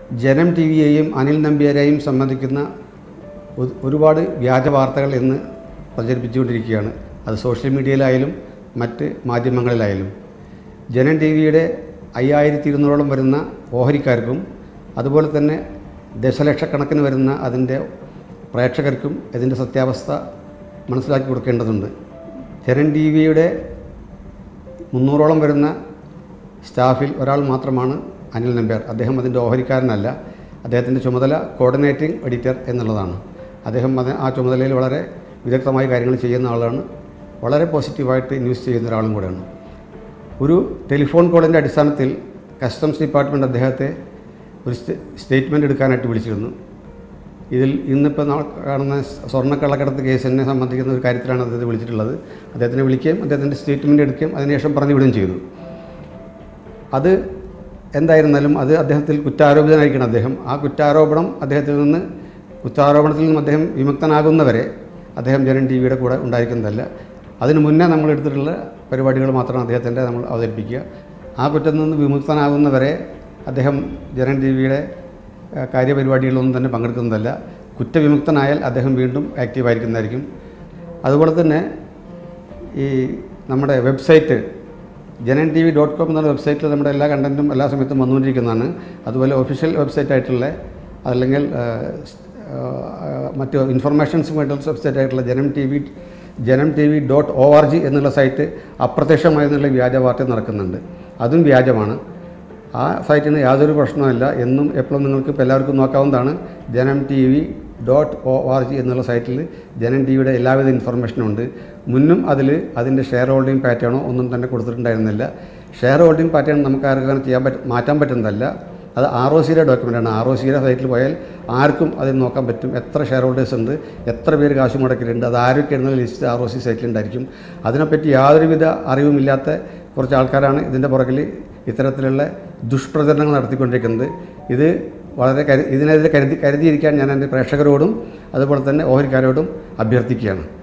ജനം ടി വിയെയും അനിൽ നമ്പ്യാരെയും സംബന്ധിക്കുന്ന ഒരു- ഒരുപാട് വ്യാജ വാർത്തകൾ ഇന്ന് പ്രചരിപ്പിച്ചുകൊണ്ടിരിക്കുകയാണ് അത് സോഷ്യൽ മീഡിയയിലായാലും മറ്റ് മാധ്യമങ്ങളിലായാലും ജനം ടി വിയുടെ അയ്യായിരത്തി ഇരുന്നൂറോളം വരുന്ന ഓഹരിക്കാർക്കും അതുപോലെ തന്നെ ദശലക്ഷക്കണക്കിന് വരുന്ന അതിൻ്റെ പ്രേക്ഷകർക്കും ഇതിൻ്റെ സത്യാവസ്ഥ മനസ്സിലാക്കി കൊടുക്കേണ്ടതുണ്ട് ജനം ടി വിയുടെ മുന്നൂറോളം വരുന്ന സ്റ്റാഫിൽ ഒരാൾ മാത്രമാണ് അനിൽ നമ്പ്യാർ അദ്ദേഹം അതിൻ്റെ ഓഹരിക്കാരനല്ല അദ്ദേഹത്തിൻ്റെ ചുമതല കോർഡിനേറ്റിംഗ് എഡിറ്റർ എന്നുള്ളതാണ് അദ്ദേഹം അത് ആ ചുമതലയിൽ വളരെ വിദഗ്ധമായി കാര്യങ്ങൾ ചെയ്യുന്ന ആളാണ് വളരെ പോസിറ്റീവായിട്ട് ന്യൂസ് ചെയ്യുന്ന ഒരാളും കൂടെയാണ് ഒരു ടെലിഫോൺ കോളിൻ്റെ അടിസ്ഥാനത്തിൽ കസ്റ്റംസ് ഡിപ്പാർട്ട്മെൻറ്റ് അദ്ദേഹത്തെ ഒരു സ്റ്റേ- സ്റ്റേറ്റ്മെൻറ്റ് എടുക്കാനായിട്ട് വിളിച്ചിരുന്നു ഇതിൽ ഇന്നിപ്പോൾ നാ കാണുന്ന സ്വർണ്ണക്കള്ളക്കടത്ത് കേസിനെ സംബന്ധിക്കുന്ന ഒരു കാര്യത്തിലാണ് അദ്ദേഹത്തെ വിളിച്ചിട്ടുള്ളത് അദ്ദേഹത്തിനെ വിളിക്കുകയും അദ്ദേഹത്തിൻ്റെ സ്റ്റേറ്റ്മെൻറ്റ് എടുക്കുകയും അതിനുശേഷം പറഞ്ഞു വിടുകയും ചെയ്തു അത് എന്തായിരുന്നാലും അത് അദ്ദേഹത്തിൽ കുറ്റാരോപിതനായിരിക്കണം അദ്ദേഹം ആ കുറ്റാരോപണം അദ്ദേഹത്തിൽ നിന്ന് കുറ്റാരോപണത്തിൽ നിന്നും അദ്ദേഹം വിമുക്തനാകുന്നവരെ അദ്ദേഹം ജനൻ ടി വിയുടെ കൂടെ ഉണ്ടായിരിക്കുന്നതല്ല അതിനു മുന്നേ നമ്മൾ എടുത്തിട്ടുള്ള പരിപാടികൾ മാത്രമാണ് അദ്ദേഹത്തിൻ്റെ നമ്മൾ അവതരിപ്പിക്കുക ആ കുറ്റത്തിൽ നിന്ന് വിമുക്തനാകുന്നവരെ അദ്ദേഹം ജനൻ ടി വിയുടെ ഏഹ്, കാര്യപരിപാടികളൊന്നും തന്നെ പങ്കെടുക്കുന്നതല്ല കുറ്റവിമുക്തനായാൽ അദ്ദേഹം വീണ്ടും ആക്റ്റീവായിരിക്കുന്നതായിരിക്കും അതുപോലെ തന്നെ ഈ നമ്മുടെ website Janam T V dot com എന്നുള്ള വെബ്സൈറ്റിൽ നമ്മുടെ എല്ലാ കണ്ടൻറ്റും എല്ലാ സമയത്തും വന്നുകൊണ്ടിരിക്കുന്നതാണ് അതുപോലെ ഒഫീഷ്യൽ വെബ്സൈറ്റ് ആയിട്ടുള്ള അതല്ലെങ്കിൽ ആ, സ്- ആ, മറ്റ് ഇൻഫർമേഷൻസ് വേണ്ടിയുള്ള വെബ്സൈറ്റ് ആയിട്ടുള്ള Janam T V Janam T V dot O R G എന്നുള്ള സൈറ്റ് അപ്രത്യക്ഷമായെന്നുള്ള വ്യാജ വാർത്ത നടക്കുന്നുണ്ട് അതും വ്യാജമാണ് ആ സൈറ്റിന് യാതൊരു പ്രശ്നവുമില്ല എന്നും എപ്പോഴും നിങ്ങൾക്ക് ഇപ്പോൾ എല്ലാവർക്കും നോക്കാവുന്നതാണ് Janam T V dot O R G എന്നുള്ള സൈറ്റിൽ ജനം ടി വിയുടെ എല്ലാവിധ ഇൻഫർമേഷനും ഉണ്ട് മുന്നും അതിൽ അതിൻ്റെ ഷെയർ ഹോൾഡിംഗ് പാറ്റേണോ ഒന്നും തന്നെ കൊടുത്തിട്ടുണ്ടായിരുന്നില്ല ഷെയർ ഹോൾഡിംഗ് പാറ്റേൺ നമുക്ക് ആർക്കും അങ്ങനെ ചെയ്യാൻ പറ്റും മാറ്റാൻ പറ്റുന്നതല്ല അത് ആർ ഒ സിയുടെ ഡോക്യുമെൻ്റാണ് ആർ ഒ സിയുടെ സൈറ്റിൽ പോയാൽ ആർക്കും അതിൽ നോക്കാൻ പറ്റും എത്ര ഷെയർ ഹോൾഡേഴ്സ് ഉണ്ട് എത്ര പേര് കാശ് മുടക്കിയിട്ടുണ്ട് അത് ആരൊക്കെ എന്നുള്ള ലിസ്റ്റ് ആർ ഒ സി സൈറ്റിലുണ്ടായിരിക്കും അതിനെപ്പറ്റി യാതൊരുവിധ അറിവുമില്ലാത്ത കുറച്ച് ആൾക്കാരാണ് ഇതിൻ്റെ പുറകിൽ ഇത്തരത്തിലുള്ള ദുഷ്പ്രചരണങ്ങൾ നടത്തിക്കൊണ്ടിരിക്കുന്നത് ഇത് വളരെ കരു ഇതിനെതിരെ കരുതി കരുതിയിരിക്കാൻ ഞാൻ എൻ്റെ പ്രേക്ഷകരോടും അതുപോലെ തന്നെ ഓഹരിക്കാരോടും അഭ്യർത്ഥിക്കുകയാണ്